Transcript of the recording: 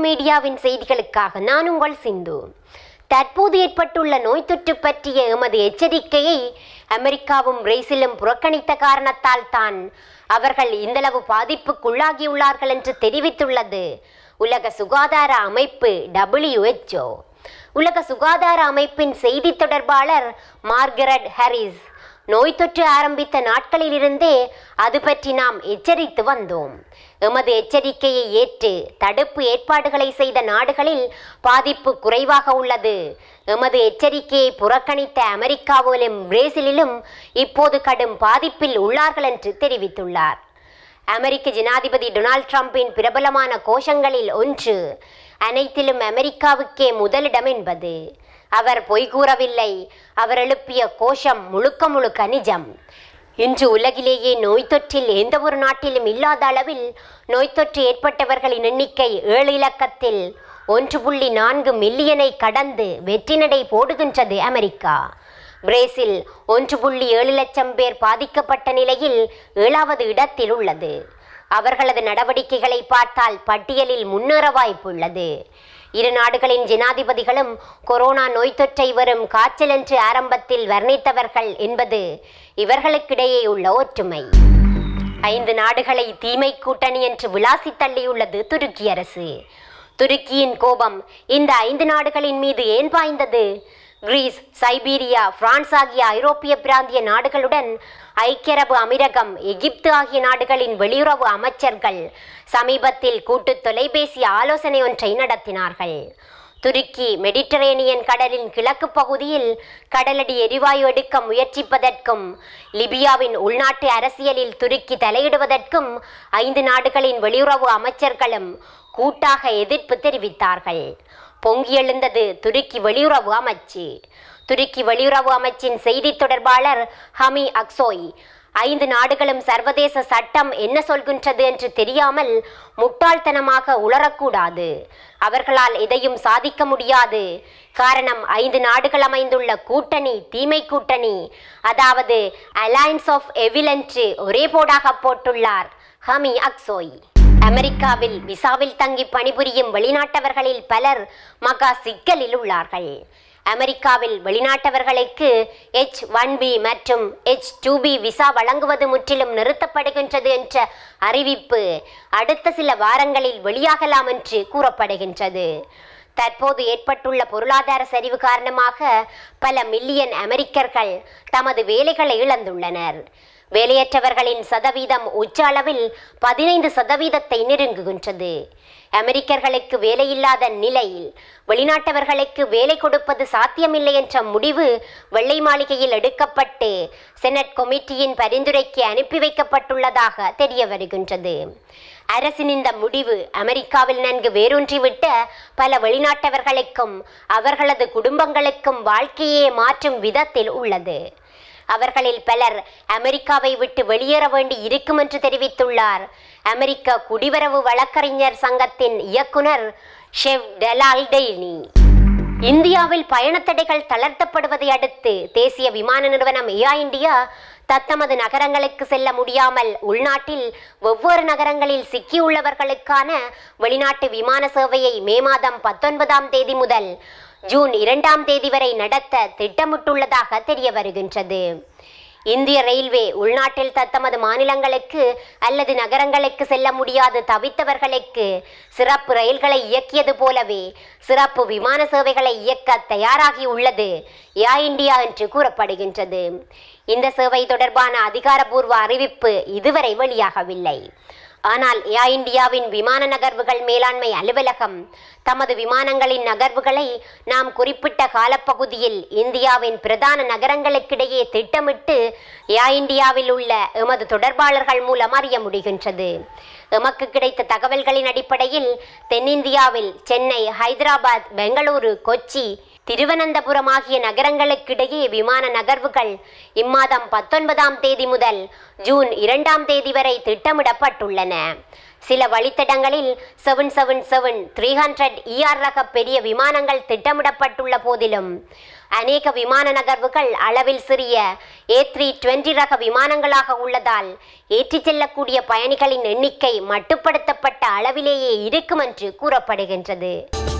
மீடியாவின் செய்திகளுக்காக நான் உங்கள் சிந்து தற்போது ஏற்பட்டுள்ள நோய் தொற்று பற்றிய எமது எச்சரிக்கையை அமெரிக்காவும் பிரேசிலும் புறக்கணித்த காரணத்தால் தான் அவர்கள் இந்தளவு பாதிப்புக்குள்ளாகியுள்ளார்கள் என்று தெரிவித்துள்ளது உலக சுகாதார அமைப்பு WHO உலக சுகாதார அமைப்பின் செய்தி தொடர்பாளர் மார்கரெட் ஹாரிஸ் நோய் தொற்று ஆரம்பித்த நாட்களிலிருந்தே அது பற்றி நாம் எச்சரித்து வந்தோம் எமது எச்சரிக்கையை ஏற்று தடுப்பு ஏற்பாடுகளை செய்த நாடுகளில் பாதிப்பு குறைவாக உள்ளது எமது எச்சரிக்கையை புறக்கணித்த அமெரிக்காவிலும் பிரேசிலிலும் இப்போது கடும் பாதிப்பில் உள்ளார்கள் என்று தெரிவித்துள்ளார் அமெரிக்க ஜனாதிபதி டொனால்ட் ட்ரம்பின் பிரபலமான கோஷங்களில் ஒன்று அனைத்திலும் அமெரிக்காவுக்கே முதலிடம் என்பது அவர் பொய் கூறவில்லை அவர் எழுப்பிய கோஷம் முழுக்க முழுக்க நிஜம் இன்று உலகிலேயே நோய் தொற்றில் எந்த ஒரு நாட்டிலும் இல்லாத அளவில் நோய் தொற்று ஏற்பட்டவர்களின் எண்ணிக்கை ஏழு இலக்கத்தில் ஒன்று புள்ளி நான்கு மில்லியனை கடந்து வெற்றி நடை போடுகின்றது அமெரிக்கா பிரேசில் ஒன்று புள்ளி ஏழு லட்சம் பேர் பாதிக்கப்பட்ட நிலையில் ஏழாவது இடத்தில் உள்ளது அவர்களது நடவடிக்கைகளை பார்த்தால் பட்டியலில் முன்னேற வாய்ப்புள்ளது இரு நாடுகளின் ஜனாதிபதிகளும் கொரோனா நோய் தொற்றை வரும் காய்ச்சல் என்று ஆரம்பத்தில் வர்ணித்தவர்கள் என்பது இவர்களுக்கிடையே உள்ள ஒற்றுமை ஐந்து நாடுகளை தீமை கூட்டணி என்று விளாசி தள்ளியுள்ளது துருக்கி அரசு துருக்கியின் கோபம் இந்த ஐந்து நாடுகளின் மீது ஏன் பாய்ந்தது கிரீஸ் சைபீரியா பிரான்ஸ் ஆகிய ஐரோப்பிய பிராந்திய நாடுகளுடன் ஐக்கிய அரபு அமீரகம் எகிப்து ஆகிய நாடுகளின் வெளியுறவு அமைச்சர்கள் சமீபத்தில் கூட்டு தொலைபேசி ஆலோசனை ஒன்றை நடத்தினார்கள் துருக்கி மெடிட்டரேனியன் கடலின் கிழக்கு பகுதியில் கடலடி எரிவாயு எடுக்க முயற்சிப்பதற்கும் லிபியாவின் உள்நாட்டு அரசியலில் துருக்கி தலையிடுவதற்கும் ஐந்து நாடுகளின் வெளியுறவு அமைச்சர்களும் கூட்டாக எதிர்ப்பு தெரிவித்தார்கள் பொங்கி எழுந்தது துருக்கி வெளியுறவு அமைச்சு துருக்கி வெளியுறவு அமைச்சின் செய்தி தொடர்பாளர் ஹமி அக்சோய் ஐந்து நாடுகளும் சர்வதேச சட்டம் என்ன சொல்கின்றது என்று தெரியாமல் முட்டாள்தனமாக உளரக்கூடாது அவர்களால் எதையும் சாதிக்க முடியாது காரணம் ஐந்து நாடுகள் அமைந்துள்ள கூட்டணி தீமை கூட்டணி அதாவது அலையன்ஸ் ஆஃப் எவில் என்று ஒரே போடாக போட்டுள்ளார் ஹமி அக்சோய் அமெரிக்காவில் விசாவில் தங்கி பணிபுரியும் வெளிநாட்டவர்களில் பலர் மகா சிக்கலில் உள்ளார்கள் அமெரிக்காவில் வெளிநாட்டவர்களுக்கு எச் ஒன் பி மற்றும் எச் டூ பி விசா வழங்குவது முற்றிலும் நிறுத்தப்படுகின்றது என்ற அறிவிப்பு அடுத்த சில வாரங்களில் வெளியாகலாம் என்று கூறப்படுகின்றது தற்போது ஏற்பட்டுள்ள பொருளாதார சரிவு காரணமாக பல மில்லியன் அமெரிக்கர்கள் தமது வேலைகளை இழந்துள்ளனர் வேலையற்றவர்களின் சதவீதம் உச்ச அளவில் பதினைந்து சதவீதத்தை நெருங்குகின்றது அமெரிக்கர்களுக்கு வேலையில்லாத நிலையில் வெளிநாட்டவர்களுக்கு வேலை கொடுப்பது சாத்தியமில்லை என்ற முடிவு வெள்ளை மாளிகையில் எடுக்கப்பட்டு செனட் கமிட்டியின் பரிந்துரைக்கு அனுப்பி வைக்கப்பட்டுள்ளதாக தெரிய வருகின்றது அரசின் இந்த முடிவு அமெரிக்காவில் நன்கு வேரூன்றிவிட்ட பல வெளிநாட்டவர்களுக்கும் அவர்களது குடும்பங்களுக்கும் வாழ்க்கையே மாற்றும் விதத்தில் உள்ளது அவர்களில் பலர் அமெரிக்காவை விட்டு வெளியேற வேண்டி இருக்கும் என்று தெரிவித்துள்ளார் அமெரிக்க குடிவரவு வழக்கறிஞர் சங்கத்தின் இயக்குனர் ஷெவ் டெலால்டெய்னி இந்தியாவில் பயணத்தடைகள் தளர்த்தப்படுவதை அடுத்து தேசிய விமான நிறுவனம் ஏர் இந்தியா தத்தமது நகரங்களுக்கு செல்ல முடியாமல் உள்நாட்டில் வெவ்வேறு நகரங்களில் சிக்கியுள்ளவர்களுக்கான வெளிநாட்டு விமான சேவையை மே மாதம் பத்தொன்பதாம் தேதி முதல் ஜூன் இரண்டாம் தேதி வரை நடத்த திட்டமிட்டுள்ளதாக தெரிய வருகின்றது இந்திய ரயில்வே உள்நாட்டில் தத்தமது மாநிலங்களுக்கு அல்லது நகரங்களுக்கு செல்ல முடியாது தவித்தவர்களுக்கு சிறப்பு ரயில்களை இயக்கியது போலவே சிறப்பு விமான சேவைகளை இயக்க தயாராகி உள்ளது ஏர் இந்தியா என்று கூறப்படுகின்றது இந்த சேவை தொடர்பான அதிகாரப்பூர்வ அறிவிப்பு இதுவரை வெளியாகவில்லை ஆனால் ஏர் இந்தியாவின் விமான நகர்வுகள் மேலாண்மை அலுவலகம் தமது விமானங்களின் நகர்வுகளை நாம் குறிப்பிட்ட காலப்பகுதியில் இந்தியாவின் பிரதான நகரங்களுக்கிடையே திட்டமிட்டு ஏர் இந்தியாவில் உள்ள எமது தொடர்பாளர்கள் மூலம் அறிய முடிகின்றது எமக்கு கிடைத்த தகவல்களின் அடிப்படையில் தென்னிந்தியாவில் சென்னை ஹைதராபாத் பெங்களூரு கொச்சி திருவனந்தபுரம் ஆகிய நகரங்களுக்கிடையே விமான நகர்வுகள் இம்மாதம் பத்தொன்பதாம் தேதி முதல் ஜூன் இரண்டாம் தேதி வரை திட்டமிடப்பட்டுள்ளன சில வழித்தடங்களில் seven seven seven three hundred ER ரக பெரிய விமானங்கள் திட்டமிடப்பட்டுள்ள போதிலும் அநேக விமான நகர்வுகள் அளவில் சிறிய ஏ த்ரீ டுவெண்ட்டி ரக விமானங்களாக உள்ளதால் ஏற்றிச் செல்லக்கூடிய பயணிகளின் எண்ணிக்கை மட்டுப்படுத்தப்பட்ட அளவிலேயே இருக்கும் என்று கூறப்படுகின்றது